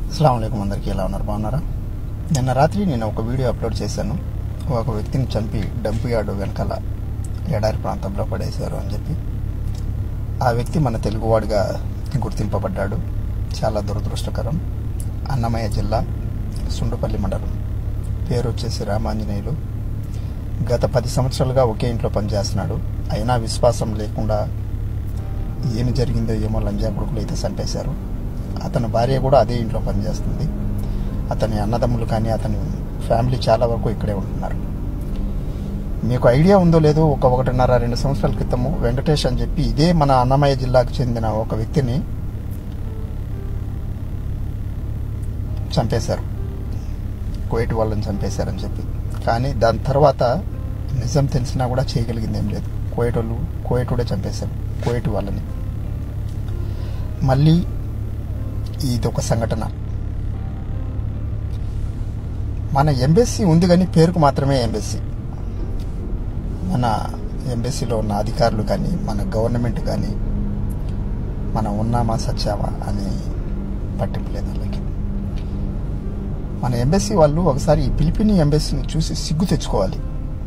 అస్సలం అయికం అందరికీ ఎలా ఉన్నారు బాగున్నారా నిన్న రాత్రి నేను ఒక వీడియో అప్లోడ్ చేశాను ఒక వ్యక్తిని చంపి డంప్ యార్డు వెనకాల ఎడారి ప్రాంతంలో పడేశారు అని చెప్పి ఆ వ్యక్తి మన తెలుగువాడిగా గుర్తింపబడ్డాడు చాలా దురదృష్టకరం అన్నమయ్య జిల్లా సుండుపల్లి మండలం పేరు వచ్చేసి రామాంజనేయులు గత పది సంవత్సరాలుగా ఒకే ఇంట్లో పనిచేస్తున్నాడు అయినా విశ్వాసం లేకుండా ఏమి జరిగిందో ఏమో లంజా కొడుకులు అయితే చంపేశారు అతని భార్య కూడా అదే ఇంట్లో పనిచేస్తుంది అతని అన్నదమ్ములు కానీ అతని ఫ్యామిలీ చాలా వరకు ఇక్కడే ఉంటున్నారు మీకు ఐడియా ఉందో లేదో ఒక ఒకటిన్నర రెండు సంవత్సరాల క్రితము వెంకటేష్ అని చెప్పి ఇదే మన అన్నమయ్య జిల్లాకు చెందిన ఒక వ్యక్తిని చంపేశారు కోయటి వాళ్ళని చంపేశారని చెప్పి కానీ దాని తర్వాత నిజం తెలిసినా కూడా చేయగలిగింది ఏం లేదు కోయటోళ్ళు కోయటోడే చంపేశారు కోయటి వాళ్ళని మళ్ళీ ఇది ఒక సంఘటన మన ఎంబెస్సీ ఉంది కానీ పేరుకు మాత్రమే ఎంబెస్సీ మన ఎంబెస్సీలో ఉన్న అధికారులు కానీ మన గవర్నమెంట్ కానీ మనం ఉన్నామా సచ్చామా అని పట్టింపు లేదు వాళ్ళకి మన ఎంబెస్సీ వాళ్ళు ఒకసారి ఈ పిలిపిని ఎంబెస్సీని చూసి సిగ్గు తెచ్చుకోవాలి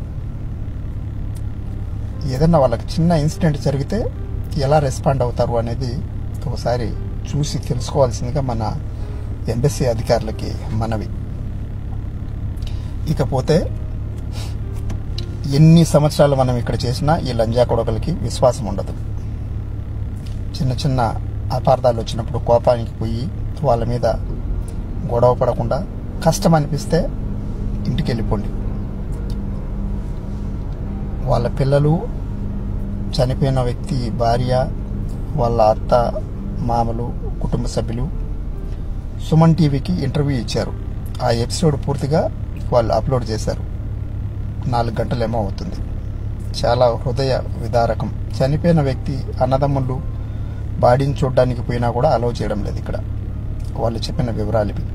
ఏదన్నా వాళ్ళకి చిన్న ఇన్సిడెంట్ జరిగితే ఎలా రెస్పాండ్ అవుతారు అనేది ఒకసారి చూసి తెలుసుకోవాల్సిందిగా మన ఎంబెస్సీ అధికారులకి మనవి ఇకపోతే ఎన్ని సంవత్సరాలు మనం ఇక్కడ చేసినా ఈ లంజా కొడకలకి విశ్వాసం ఉండదు చిన్న చిన్న అపార్థాలు వచ్చినప్పుడు కోపానికి పోయి వాళ్ళ మీద గొడవ పడకుండా కష్టం అనిపిస్తే ఇంటికి వెళ్ళిపోండి వాళ్ళ పిల్లలు చనిపోయిన వ్యక్తి భార్య వాళ్ళ అత్త మామలు కుటుంబ సభ్యులు సుమన్ టీవీకి ఇంటర్వ్యూ ఇచ్చారు ఆ ఎపిసోడ్ పూర్తిగా వాళ్ళు అప్లోడ్ చేశారు నాలుగు గంటలేమో అవుతుంది చాలా హృదయ విదారకం చనిపోయిన వ్యక్తి అన్నదమ్ములు బాడీని చూడడానికి పోయినా కూడా అలౌ చేయడం లేదు ఇక్కడ వాళ్ళు చెప్పిన వివరాలు ఇవి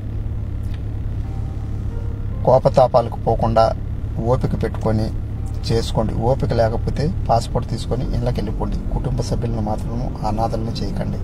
కోపతాపాలకు పోకుండా ఓపిక పెట్టుకొని చేసుకోండి ఓపిక లేకపోతే పాస్పోర్ట్ తీసుకొని ఇళ్ళకి వెళ్ళిపోండి కుటుంబ సభ్యులను మాత్రం అనాథలను చేయకండి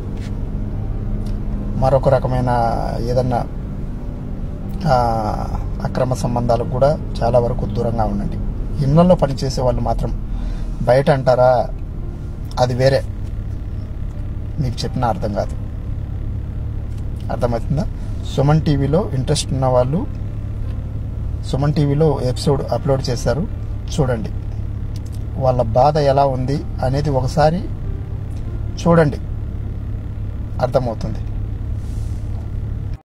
మరొక రకమైన ఏదన్నా ఆ, అక్రమ సంబంధాలకు కూడా చాలా వరకు దూరంగా ఉండండి ఇళ్లలో పనిచేసే వాళ్ళు మాత్రం బయట అంటారా అది వేరే మీకు చెప్పిన అర్థం కాదు అర్థమవుతుందా సుమన్ టీవీలో ఇంట్రెస్ట్ ఉన్న వాళ్ళు సుమన్ టీవీలో ఎపిసోడ్ అప్లోడ్ చేశారు చూడండి వాళ్ళ బాధ ఎలా ఉంది అనేది ఒకసారి చూడండి అర్థమవుతుంది